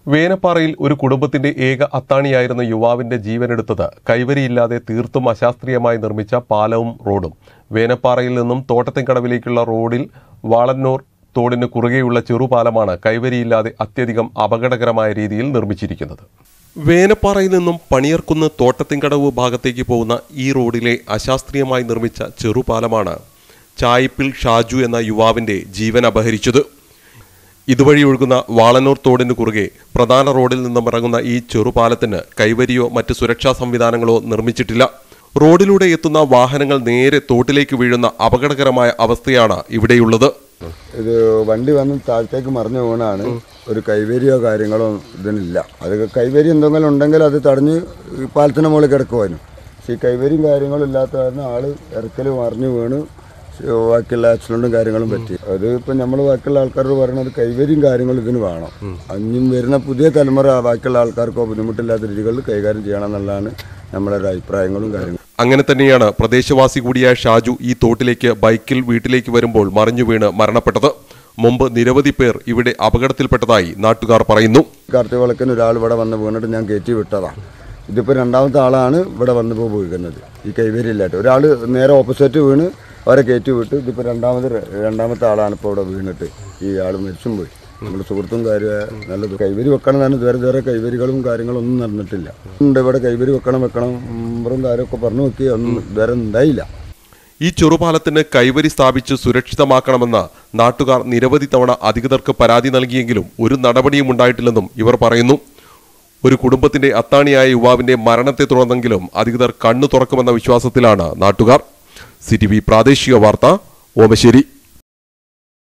വേനപ്പാറയിൽ ഒരു കുടുംബത്തിന്റെ ഏക അത്താണിയായിരുന്ന യുവാവിന്റെ ജീവനെടുത്തത് കൈവരിയില്ലാതെ തീർത്തും അശാസ്ത്രീയമായി നിർമ്മിച്ച പാലവും റോഡും വേനപ്പാറയിൽ നിന്നും തോട്ടത്തിൻകടവിലേക്കുള്ള റോഡിൽ വാളന്നൂർ തോടിന് കുറുകെയുള്ള ചെറുപാലമാണ് കൈവരിയില്ലാതെ അത്യധികം അപകടകരമായ രീതിയിൽ നിർമ്മിച്ചിരിക്കുന്നത് വേനപ്പാറയിൽ നിന്നും പണിയർക്കുന്ന് തോട്ടത്തിൻകടവ് ഭാഗത്തേക്ക് പോകുന്ന ഈ റോഡിലെ അശാസ്ത്രീയമായി നിർമ്മിച്ച ചെറുപാലമാണ് ചായിപ്പിൽ ഷാജു എന്ന യുവാവിന്റെ ജീവൻ അപഹരിച്ചത് ഇതുവഴി ഒഴുകുന്ന വാളനൂർ തോടിന് കുറുകെ പ്രധാന റോഡിൽ നിന്നും ഇറങ്ങുന്ന ഈ ചെറുപാലത്തിന് കൈവരിയോ മറ്റ് സുരക്ഷാ സംവിധാനങ്ങളോ നിർമ്മിച്ചിട്ടില്ല റോഡിലൂടെ എത്തുന്ന വാഹനങ്ങൾ നേരെ തോട്ടിലേക്ക് വീഴുന്ന അപകടകരമായ അവസ്ഥയാണ് ഇവിടെയുള്ളത് ഇത് വണ്ടി വന്ന് താഴത്തേക്ക് മറിഞ്ഞു വീണാണ് ഒരു കൈവരിയോ കാര്യങ്ങളോ ഇതിനില്ല അത് കൈവരി എന്തെങ്കിലും ഉണ്ടെങ്കിൽ അത് തടഞ്ഞ് ഈ പാലത്തിന് മുകളിൽ കിടക്കുവാനും പക്ഷേ ഈ കൈവരിയും കാര്യങ്ങളും ഇല്ലാത്ത കാരണം ആള് ഇറക്കൽ മറിഞ്ഞു വീണ് ബാക്കിയുള്ള ആക്സിഡന്റും കാര്യങ്ങളും പറ്റി അത് ഇപ്പം നമ്മൾ ബാക്കിയുള്ള ആൾക്കാരോട് പറയുന്നത് കൈവരിയും കാര്യങ്ങളും ഇതിന് വേണം അഞ്ഞും വരുന്ന പുതിയ തലമുറ ബാക്കിയുള്ള ആൾക്കാർക്കോ ബുദ്ധിമുട്ടില്ലാത്ത രീതികളിൽ കൈകാര്യം ചെയ്യണം എന്നുള്ളതാണ് നമ്മുടെ ഒരു അഭിപ്രായങ്ങളും കാര്യങ്ങളും അങ്ങനെ തന്നെയാണ് പ്രദേശവാസി കൂടിയായ ഷാജു ഈ തോട്ടിലേക്ക് ബൈക്കിൽ വീട്ടിലേക്ക് വരുമ്പോൾ മറിഞ്ഞു വീണ് മരണപ്പെട്ടത് മുമ്പ് നിരവധി പേർ ഇവിടെ അപകടത്തിൽപ്പെട്ടതായി നാട്ടുകാർ പറയുന്നു കാർത്തിക വിളക്കിന് ഒരാൾ ഇവിടെ വന്ന് വീണിട്ട് ഞാൻ കയറ്റി വിട്ടതാണ് ഇതിപ്പോൾ രണ്ടാമത്തെ ആളാണ് ഇവിടെ വന്നിപ്പോൾ വീഴുന്നത് ഈ കൈവേരിയില്ലായിട്ട് ഒരാൾ നേരെ ഓപ്പോസിറ്റ് വീണ് അവരെ കയറ്റി വിട്ട് ഇതിപ്പോൾ രണ്ടാമത് ര- രണ്ടാമത്തെ ആളാണ് ഇപ്പോൾ ഇവിടെ വീണിട്ട് ഈ ആൾ മരിച്ചും പോയി നമ്മുടെ സുഹൃത്തും കാര്യം നല്ലത് കൈവരി വെക്കണം തന്നെ ഇതുവരെ ഇതുവരെ കൈവരികളും കാര്യങ്ങളും ഒന്നും നടന്നിട്ടില്ല ഉണ്ട് ഇവിടെ കൈവരി വെക്കണം വെക്കണം നമ്പറും കാര്യമൊക്കെ പറഞ്ഞു നോക്കി ഒന്നും ഇതുവരെ ഉണ്ടായില്ല ഈ ചെറുപാലത്തിന് കൈവരി സ്ഥാപിച്ച് സുരക്ഷിതമാക്കണമെന്ന് നാട്ടുകാർ നിരവധി തവണ അധികൃതർക്ക് പരാതി നൽകിയെങ്കിലും ഒരു നടപടിയും ഉണ്ടായിട്ടില്ലെന്നും ഇവർ പറയുന്നു ഒരു കുടുംബത്തിന്റെ അത്താണിയായ യുവാവിന്റെ മരണത്തെ തുടർന്നെങ്കിലും അധികൃതർ കണ്ണു തുറക്കുമെന്ന വിശ്വാസത്തിലാണ് നാട്ടുകാർ സി പ്രാദേശിക വാർത്ത ഓമശ്ശേരി